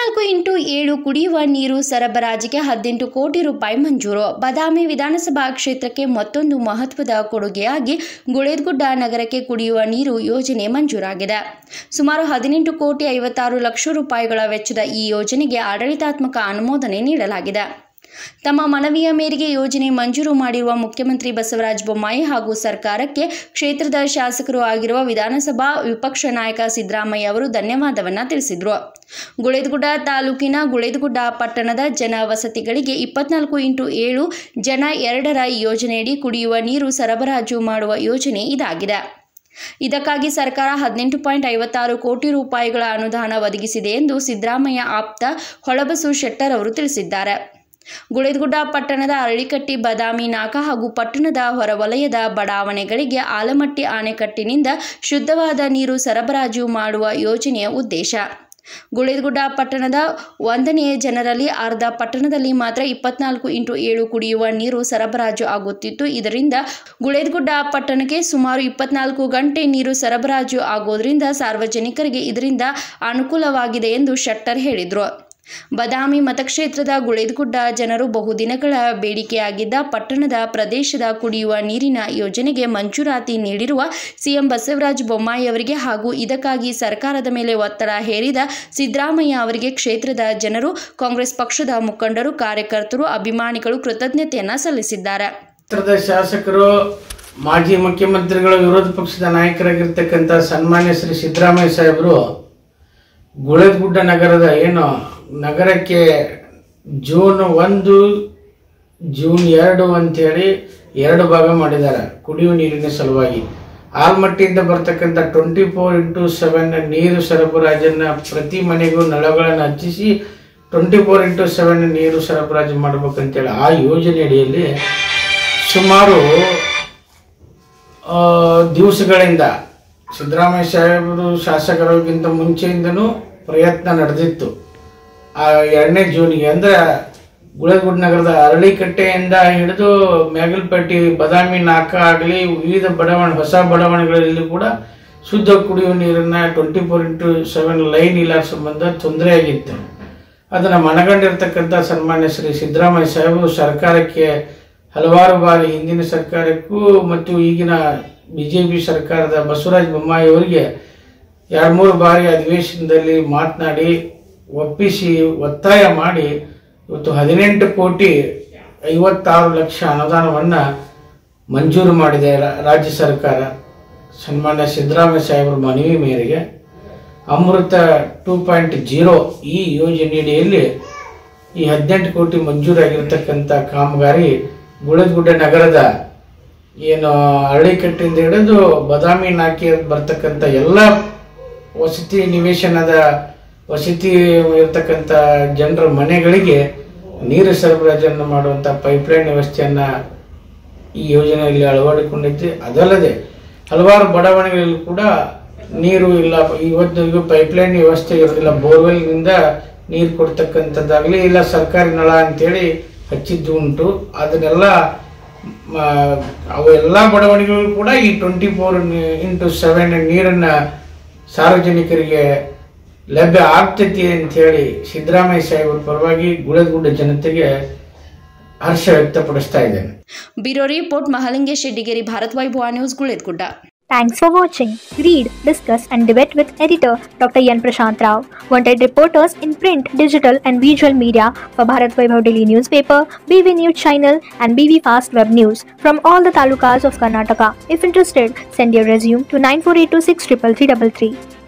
ಇಪ್ಪತ್ನಾಲ್ಕು ಇಂಟು ಏಳು ಕುಡಿಯುವ ನೀರು ಸರಬರಾಜಿಗೆ ಹದಿನೆಂಟು ಕೋಟಿ ರೂಪಾಯಿ ಮಂಜೂರು ಬಾದಾಮಿ ವಿಧಾನಸಭಾ ಕ್ಷೇತ್ರಕ್ಕೆ ಮತ್ತೊಂದು ಮಹತ್ವದ ಕೊಡುಗೆಯಾಗಿ ಗುಳೇದಗುಡ್ಡ ನಗರಕ್ಕೆ ಕುಡಿಯುವ ನೀರು ಯೋಜನೆ ಮಂಜೂರಾಗಿದೆ ಸುಮಾರು ಹದಿನೆಂಟು ಕೋಟಿ ಐವತ್ತಾರು ಲಕ್ಷ ರೂಪಾಯಿಗಳ ವೆಚ್ಚದ ಈ ಯೋಜನೆಗೆ ಆಡಳಿತಾತ್ಮಕ ಅನುಮೋದನೆ ನೀಡಲಾಗಿದೆ ತಮ್ಮ ಮನವಿಯ ಮೇರೆಗೆ ಯೋಜನೆ ಮಂಜೂರು ಮಾಡಿರುವ ಮುಖ್ಯಮಂತ್ರಿ ಬಸವರಾಜ ಬೊಮ್ಮಾಯಿ ಹಾಗೂ ಸರ್ಕಾರಕ್ಕೆ ಕ್ಷೇತ್ರದ ಶಾಸಕರು ಆಗಿರುವ ವಿಧಾನಸಭಾ ವಿಪಕ್ಷ ನಾಯಕ ಸಿದ್ದರಾಮಯ್ಯ ಅವರು ಧನ್ಯವಾದವನ್ನ ತಿಳಿಸಿದರು ಗುಳೇದಗುಡ್ಡ ತಾಲೂಕಿನ ಗುಳೇದಗುಡ್ಡ ಪಟ್ಟಣದ ಜನ ವಸತಿಗಳಿಗೆ ಇಪ್ಪತ್ನಾಲ್ಕು ಇಂಟು ಏಳು ಜನ ಎರಡರ ಯೋಜನೆಯಡಿ ಕುಡಿಯುವ ನೀರು ಸರಬರಾಜು ಮಾಡುವ ಯೋಜನೆ ಇದಾಗಿದೆ ಇದಕ್ಕಾಗಿ ಸರ್ಕಾರ ಹದಿನೆಂಟು ಪಾಯಿಂಟ್ ಐವತ್ತಾರು ಕೋಟಿ ರೂಪಾಯಿಗಳ ಅನುದಾನ ಒದಗಿಸಿದೆ ಎಂದು ಸಿದ್ದರಾಮಯ್ಯ ಆಪ್ತ ಹೊಳಬಸು ಶೆಟ್ಟರ್ ಅವರು ತಿಳಿಸಿದ್ದಾರೆ ಗುಳೇದಗುಡ್ಡ ಪಟ್ಟಣದ ಅರಳಿಕಟ್ಟಿ ಬದಾಮಿ ನಾಕ ಹಾಗೂ ಪಟ್ಟಣದ ಹೊರವಲಯದ ಬಡಾವಣೆಗಳಿಗೆ ಆಲಮಟ್ಟಿ ಅಣೆಕಟ್ಟಿನಿಂದ ಶುದ್ಧವಾದ ನೀರು ಸರಬರಾಜು ಮಾಡುವ ಯೋಜನೆಯ ಉದ್ದೇಶ ಗುಳೇದಗುಡ್ಡ ಪಟ್ಟಣದ ಒಂದನೆಯ ಜನರಲ್ಲಿ ಅರ್ಧ ಪಟ್ಟಣದಲ್ಲಿ ಮಾತ್ರ ಇಪ್ಪತ್ನಾಲ್ಕು ಇಂಟು ಏಳು ಕುಡಿಯುವ ನೀರು ಸರಬರಾಜು ಆಗುತ್ತಿತ್ತು ಇದರಿಂದ ಗುಳೇದಗುಡ್ಡ ಪಟ್ಟಣಕ್ಕೆ ಸುಮಾರು ಇಪ್ಪತ್ನಾಲ್ಕು ಗಂಟೆ ನೀರು ಸರಬರಾಜು ಆಗೋದ್ರಿಂದ ಸಾರ್ವಜನಿಕರಿಗೆ ಇದರಿಂದ ಅನುಕೂಲವಾಗಿದೆ ಎಂದು ಶೆಟ್ಟರ್ ಹೇಳಿದರು ಬದಾಮಿ ಮತಕ್ಷೇತ್ರದ ಗುಳೇದಗುಡ್ಡ ಜನರು ಬಹುದಿನಗಳ ಬೇಡಿಕೆಯಾಗಿದ್ದ ಪಟ್ಟಣದ ಪ್ರದೇಶದ ಕುಡಿಯುವ ನೀರಿನ ಯೋಜನೆಗೆ ಮಂಜೂರಾತಿ ನೀಡಿರುವ ಸಿಎಂ ಬಸವರಾಜ ಬೊಮ್ಮಾಯಿ ಅವರಿಗೆ ಹಾಗೂ ಇದಕ್ಕಾಗಿ ಸರ್ಕಾರದ ಮೇಲೆ ಒತ್ತಡ ಹೇರಿದ ಸಿದ್ದರಾಮಯ್ಯ ಅವರಿಗೆ ಕ್ಷೇತ್ರದ ಜನರು ಕಾಂಗ್ರೆಸ್ ಪಕ್ಷದ ಮುಖಂಡರು ಕಾರ್ಯಕರ್ತರು ಅಭಿಮಾನಿಗಳು ಕೃತಜ್ಞತೆಯನ್ನ ಸಲ್ಲಿಸಿದ್ದಾರೆ ಕ್ಷೇತ್ರದ ಶಾಸಕರು ಮಾಜಿ ಮುಖ್ಯಮಂತ್ರಿಗಳು ವಿರೋಧ ಪಕ್ಷದ ನಾಯಕರಾಗಿರ್ತಕ್ಕಂಥ ಸನ್ಮಾನ್ಯ ಶ್ರೀ ಸಿದ್ದರಾಮಯ್ಯ ಸಾಹೇಬರು ಗುಳೇದಗುಡ್ಡ ನಗರದ ಏನು ನಗರಕ್ಕೆ ಜೂನ್ ಒಂದು ಜೂನ್ ಎರಡು ಅಂತೇಳಿ ಎರಡು ಭಾಗ ಮಾಡಿದ್ದಾರೆ ಕುಡಿಯುವ ನೀರಿನ ಸಲುವಾಗಿ ಆಲ್ಮಟ್ಟಿಯಿಂದ ಬರ್ತಕ್ಕಂಥ ಟ್ವೆಂಟಿ ಫೋರ್ ಇಂಟು ಸೆವೆನ್ ನೀರು ಸರಬರಾಜನ್ನು ಪ್ರತಿ ಮನೆಗೂ ನಳಗಳನ್ನು ಹಚ್ಚಿಸಿ ಟ್ವೆಂಟಿ ಫೋರ್ ಇಂಟು ಸೆವೆನ್ ನೀರು ಸರಬರಾಜು ಮಾಡ್ಬೇಕಂತೇಳಿ ಆ ಯೋಜನೆ ಅಡಿಯಲ್ಲಿ ಸುಮಾರು ಆ, ದಿವಸಗಳಿಂದ ಸಿದ್ದರಾಮಯ್ಯ ಸಾಹೇಬರು ಶಾಸಕರಿಗಿಂತ ಮುಂಚೆಯಿಂದನೂ ಪ್ರಯತ್ನ ನಡೆದಿತ್ತು ಆ ಎರಡನೇ ಜೂನಿಗೆ ಅಂದ್ರೆ ಗುಳೇಗುಡ್ ನಗರದ ಅರಳಿಕಟ್ಟೆಯಿಂದ ಹಿಡಿದು ಮೇಗಲ್ಪಟ್ಟಿ ಬದಾಮಿ ನಾಕ ಆಗಲಿ ವಿವಿಧ ಬಡಾವಣೆ ಹೊಸ ಬಡಾವಣೆಗಳಲ್ಲಿ ಕೂಡ ಶುದ್ಧ ಕುಡಿಯುವ ನೀರನ್ನ twenty four into seven line ಇಲ್ಲ ಸಂಬಂಧ ತೊಂದರೆ ಆಗಿತ್ತು ಅದನ್ನು ಮನಗಂಡಿರ್ತಕ್ಕಂಥ ಸನ್ಮಾನ್ಯ ಶ್ರೀ ಸಿದ್ದರಾಮಯ್ಯ ಸಾಹೇಬರು ಸರ್ಕಾರಕ್ಕೆ ಹಲವಾರು ಬಾರಿ ಹಿಂದಿನ ಸರ್ಕಾರಕ್ಕೂ ಮತ್ತು ಈಗಿನ ಬಿ ಜೆ ಪಿ ಸರ್ಕಾರದ ಬಸವರಾಜ ಬೊಮ್ಮಾಯಿ ಅವರಿಗೆ ಎರಡು ಮೂರು ಬಾರಿ ಅಧಿವೇಶನದಲ್ಲಿ ಮಾತನಾಡಿ ಒಪ್ಪಿಸಿ ಒತ್ತಾಯ ಮಾಡಿ ಇವತ್ತು ಹದಿನೆಂಟು ಕೋಟಿ ಐವತ್ತಾರು ಲಕ್ಷ ಅನುದಾನವನ್ನು ಮಂಜೂರು ಮಾಡಿದೆ ರಾ- ರಾಜ್ಯ ಸರ್ಕಾರ ಸನ್ಮಾನ್ಯ ಸಿದ್ದರಾಮಯ್ಯ ಸಾಹೇಬರ ಮನವಿ ಮೇರೆಗೆ ಅಮೃತ ಟೂ ಪಾಯಿಂಟ್ ಜೀರೋ ಈ ಯೋಜನೆಯಡಿಯಲ್ಲಿ ಈ ಹದಿನೆಂಟು ಕೋಟಿ ಮಂಜೂರಾಗಿರ್ತಕ್ಕಂಥ ಕಾಮಗಾರಿ ಗುಳದಗುಡ್ಡ ನಗರದ ಏನು ಹಳ್ಳಿಕಟ್ಟಿಂದ ಹಿಡಿದು ಬದಾಮಿ ನಾಕಿ ಬರ್ತಕ್ಕಂಥ ಎಲ್ಲ ವಸತಿ ನಿವೇಶನದ ವಸತಿ ಇರತಕ್ಕಂಥ ಜನರ ಮನೆಗಳಿಗೆ ನೀರು ಸರಬರಾಜನ್ನು ಮಾಡುವಂಥ ಪೈಪ್ಲೈನ್ ವ್ಯವಸ್ಥೆಯನ್ನು ಈ ಯೋಜನೆಯಲ್ಲಿ ಅಳವಡಿಕೊಂಡಿದ್ದು ಅದಲ್ಲದೆ ಹಲವಾರು ಬಡಾವಣೆಗಳಲ್ಲಿ ಕೂಡ ನೀರು ಇಲ್ಲ ಇವತ್ತು ಇವು ಪೈಪ್ಲೈನ್ ವ್ಯವಸ್ಥೆ ಇರೋದಿಲ್ಲ ಬೋರ್ವೆಲ್ನಿಂದ ನೀರು ಕೊಡ್ತಕ್ಕಂಥದ್ದಾಗಲಿ ಇಲ್ಲ ಸರ್ಕಾರಿ ನಳ ಅಂತೇಳಿ ಹಚ್ಚಿದ್ದು ಉಂಟು ಅದನ್ನೆಲ್ಲ ಮ, ಅವೆಲ್ಲ ಬಡಾವಣೆಗಳು ಕೂಡ ಈ ಟ್ವೆಂಟಿ ಫೋರ್ ಇಂಟು ಸೆವೆನ್ ನೀರನ್ನು ಸಾರ್ವಜನಿಕರಿಗೆ ಲಭ್ಯ ಆಗ್ತೈತಿ ಅಂತೇಳಿ ಸಿದ್ದರಾಮಯ್ಯ ಸಾಹೇಬರ ಪರವಾಗಿ ಗುಳದಗುಡ್ಡ ಜನತೆಗೆ ಹರ್ಷ ವ್ಯಕ್ತಪಡಿಸ್ತಾ ಇದ್ದೇನೆ bureau report Mahalingesh Sheddigeri Bharat Vaibhav news Guledagudda Thanks for watching. Read, discuss, and debate with editor Dr. Yan Prashant Rao. Wanted reporters in print, digital, and visual media for Bharat Vaibhav Daily Newspaper, BV News Channel, and BV Fast Web News from all the talukas of Karnataka. If interested, send your resume to 9482633333.